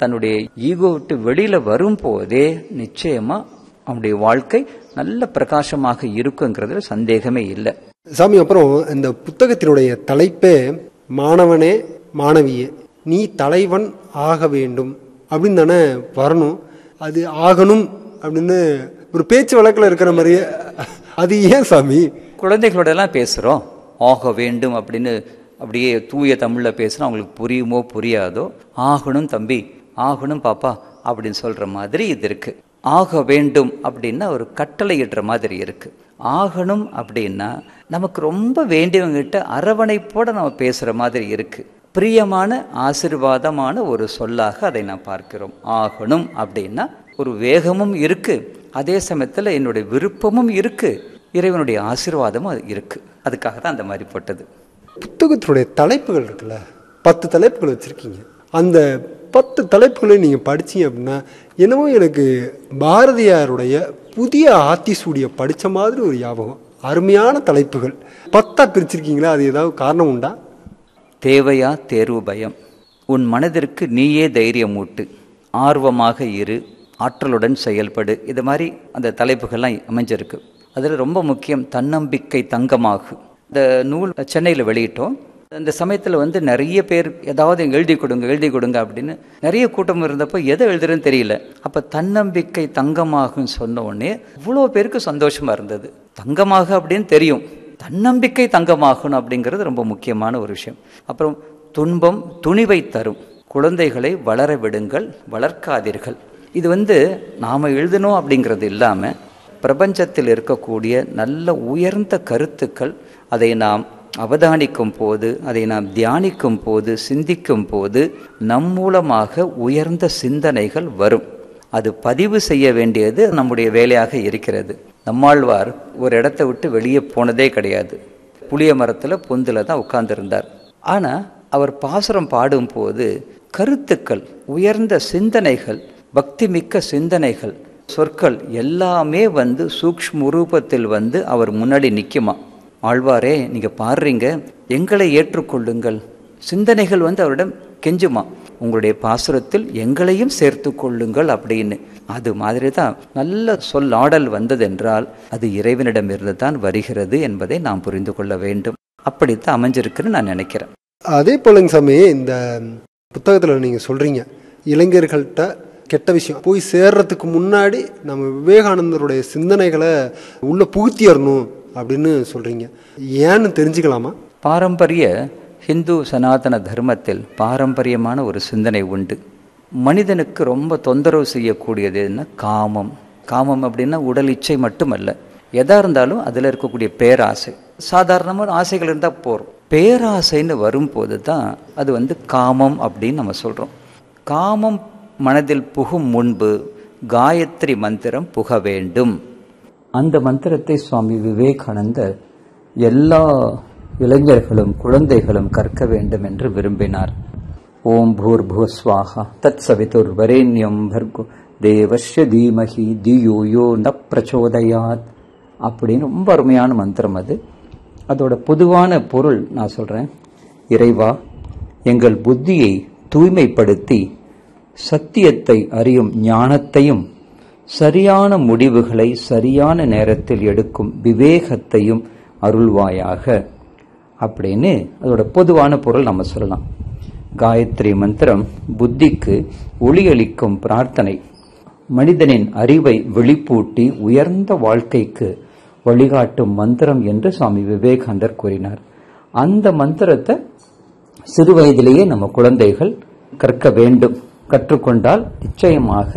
தன்னுடைய ஈகோ விட்டு வெளியில வரும்போதே நிச்சயமா அவனுடைய வாழ்க்கை நல்ல பிரகாசமாக இருக்குங்கிறதுல சந்தேகமே இல்லை சாமி அப்புறம் இந்த புத்தகத்தினுடைய தலைப்பே மாணவனே மாணவியே நீ தலைவன் ஆக வேண்டும் அப்படின்னு தானே வரணும் அது ஆகணும் அப்படின்னு ஒரு பேச்சு வழக்கில் இருக்கிற மாதிரியே அது ஏன் சாமி குழந்தைகளோட எல்லாம் பேசுறோம் ஆக வேண்டும் அப்படின்னு அப்படியே தூய தமிழ்ல பேசுனா அவங்களுக்கு புரியுமோ புரியாதோ ஆகணும் தம்பி ஆகணும் பாப்பா அப்படின்னு சொல்ற மாதிரி இது இருக்கு ஆக வேண்டும் அப்படின்னா ஒரு கட்டளையிடுற மாதிரி இருக்கு ஆகணும் அப்படின்னா நமக்கு ரொம்ப வேண்டியவங்கிட்ட அரவணைப்போட நம்ம பேசுற மாதிரி இருக்கு பிரியமான ஆசிர்வாதமான ஒரு சொல்லாக அதை நாம் பார்க்கிறோம் ஆகணும் அப்படின்னா ஒரு வேகமும் இருக்கு அதே சமயத்தில் என்னுடைய விருப்பமும் இருக்கு இறைவனுடைய ஆசீர்வாதமும் அது இருக்கு அதுக்காக தான் அந்த மாதிரி போட்டது புத்தகத்தினுடைய தலைப்புகள் இருக்குல்ல பத்து தலைப்புகள் வச்சிருக்கீங்க அந்த பத்து தலைப்புகளை நீங்க படிச்சீங்க அப்படின்னா என்னமோ எனக்கு பாரதியாருடைய புதிய ஆத்திசூடிய படிச்ச மாதிரி ஒரு ஞாபகம் அருமையான தலைப்புகள் பத்தா பிரிச்சிருக்கீங்களா அது ஏதாவது காரணம் உண்டா தேவையா தேர்வு பயம் உன் மனதிற்கு நீயே தைரியம் ஊட்டு ஆர்வமாக இரு ஆற்றலுடன் செயல்படு இது மாதிரி அந்த தலைப்புகள்லாம் அமைஞ்சிருக்கு அதில் ரொம்ப முக்கியம் தன்னம்பிக்கை தங்கமாகு இந்த நூல் சென்னையில் வெளியிட்டோம் அந்த சமயத்தில் வந்து நிறைய பேர் ஏதாவது எழுதி கொடுங்க எழுதி கொடுங்க அப்படின்னு நிறைய கூட்டம் இருந்தப்போ எதை எழுதுறதுன்னு தெரியல அப்போ தன்னம்பிக்கை தங்கமாகுன்னு சொன்ன உடனே இவ்வளோ பேருக்கு சந்தோஷமா இருந்தது தங்கமாக அப்படின்னு தெரியும் தன்னம்பிக்கை தங்கமாகணும் அப்படிங்கிறது ரொம்ப முக்கியமான ஒரு விஷயம் அப்புறம் துன்பம் துணிவை தரும் குழந்தைகளை வளர விடுங்கள் வளர்க்காதீர்கள் இது வந்து நாம் எழுதணும் அப்படிங்கிறது இல்லாமல் பிரபஞ்சத்தில் இருக்கக்கூடிய நல்ல உயர்ந்த கருத்துக்கள் அதை நாம் அவதானிக்கும் போது அதை நாம் தியானிக்கும் போது சிந்திக்கும் போது நம் மூலமாக உயர்ந்த சிந்தனைகள் வரும் அது பதிவு செய்ய வேண்டியது நம்முடைய வேலையாக இருக்கிறது நம்மாழ்வார் ஒரு இடத்த விட்டு வெளியே போனதே கிடையாது புளிய மரத்தில் பொந்தில் தான் உட்கார்ந்துருந்தார் ஆனால் அவர் பாசுரம் பாடும்போது கருத்துக்கள் உயர்ந்த சிந்தனைகள் பக்திமிக்க சிந்தனைகள் சொற்கள் எல்லாமே வந்து சூக்ஷ்ம ரூபத்தில் வந்து அவர் முன்னாடி நிற்குமா ஆழ்வாரே நீங்க பாடுறீங்க எங்களை ஏற்றுக்கொள்ளுங்கள் சிந்தனைகள் வந்து அவரிடம் கெஞ்சுமா உங்களுடைய பாசுரத்தில் எங்களையும் சேர்த்து கொள்ளுங்கள் அப்படின்னு அது மாதிரி தான் நல்ல சொல்லாடல் வந்ததென்றால் அது இறைவனிடமிருந்து தான் வருகிறது என்பதை நாம் புரிந்து கொள்ள வேண்டும் அப்படித்தான் அமைஞ்சிருக்குன்னு நான் நினைக்கிறேன் அதே போலங்க சாமி இந்த புத்தகத்தில் நீங்கள் சொல்கிறீங்க இளைஞர்கள்ட்ட கெட்ட விஷயம் போய் சேர்றதுக்கு முன்னாடி நம்ம விவேகானந்தருடைய சிந்தனைகளை உள்ள புகுத்திடணும் அப்படின்னு சொல்கிறீங்க ஏன்னு தெரிஞ்சுக்கலாமா பாரம்பரிய ஹிந்து சனாதன தர்மத்தில் பாரம்பரியமான ஒரு சிந்தனை உண்டு மனிதனுக்கு ரொம்ப தொந்தரவு செய்யக்கூடியது என்ன காமம் காமம் அப்படின்னா உடல் இச்சை மட்டுமல்ல எதா இருந்தாலும் அதில் இருக்கக்கூடிய பேராசை சாதாரணமாக ஆசைகள் இருந்தால் போகிறோம் பேராசைன்னு வரும்போது தான் அது வந்து காமம் அப்படின்னு நம்ம சொல்கிறோம் காமம் மனதில் புகும் முன்பு காயத்ரி மந்திரம் புக வேண்டும் அந்த மந்திரத்தை சுவாமி விவேகானந்தர் எல்லா இளைஞர்களும் குழந்தைகளும் கற்க வேண்டும் என்று விரும்பினார் ஓம் பூர் பூஸ்வாஹா தத் சவிதுர் வரேண்யம் பர்கு தேவஸ்ய தீமஹி தியோ யோ ந பிரச்சோதயாத் அப்படின்னு ரொம்ப அருமையான மந்திரம் அது அதோட பொதுவான பொருள் நான் சொல்றேன் இறைவா எங்கள் புத்தியை தூய்மைப்படுத்தி சத்தியத்தை அறியும் ஞானத்தையும் சரியான முடிவுகளை சரியான நேரத்தில் எடுக்கும் விவேகத்தையும் அருள்வாயாக அப்படின்னு அதோட பொதுவான பொருள் நம்ம சொல்லலாம் காயத்ரி மந்திரம் புத்திக்கு ஒளியளிக்கும் பிரார்த்தனை மனிதனின் அறிவை வெளிப்பூட்டி உயர்ந்த வாழ்க்கைக்கு வழிகாட்டும் மந்திரம் என்று சுவாமி விவேகானந்தர் கூறினார் அந்த மந்திரத்தை சிறு வயதிலேயே நம்ம குழந்தைகள் கற்க வேண்டும் கற்றுக்கொண்டால் நிச்சயமாக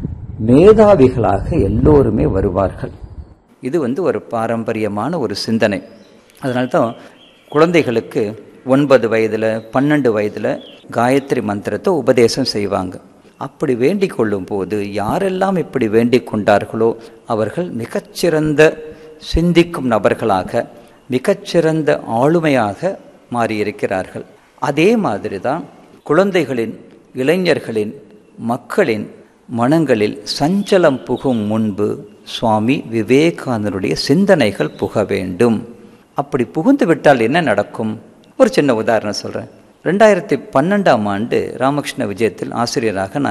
மேதாவிகளாக எல்லோருமே வருவார்கள் இது வந்து ஒரு பாரம்பரியமான ஒரு சிந்தனை அதனால்தான் குழந்தைகளுக்கு ஒன்பது வயதில் பன்னெண்டு வயதில் காயத்ரி மந்திரத்தை உபதேசம் செய்வாங்க அப்படி வேண்டிக் கொள்ளும் போது யாரெல்லாம் இப்படி வேண்டிக் கொண்டார்களோ அவர்கள் மிகச்சிறந்த சிந்திக்கும் நபர்களாக மிகச்சிறந்த ஆளுமையாக மாறியிருக்கிறார்கள் அதே மாதிரி தான் குழந்தைகளின் இளைஞர்களின் மக்களின் மனங்களில் சஞ்சலம் புகும் முன்பு சுவாமி விவேகானந்தருடைய சிந்தனைகள் புக வேண்டும் அப்படி புகுந்து விட்டால் என்ன நடக்கும் ஒரு சின்ன உதாரணம் சொல்கிறேன் ரெண்டாயிரத்தி பன்னெண்டாம் ஆண்டு ராமகிருஷ்ண விஜயத்தில் ஆசிரியராக நான்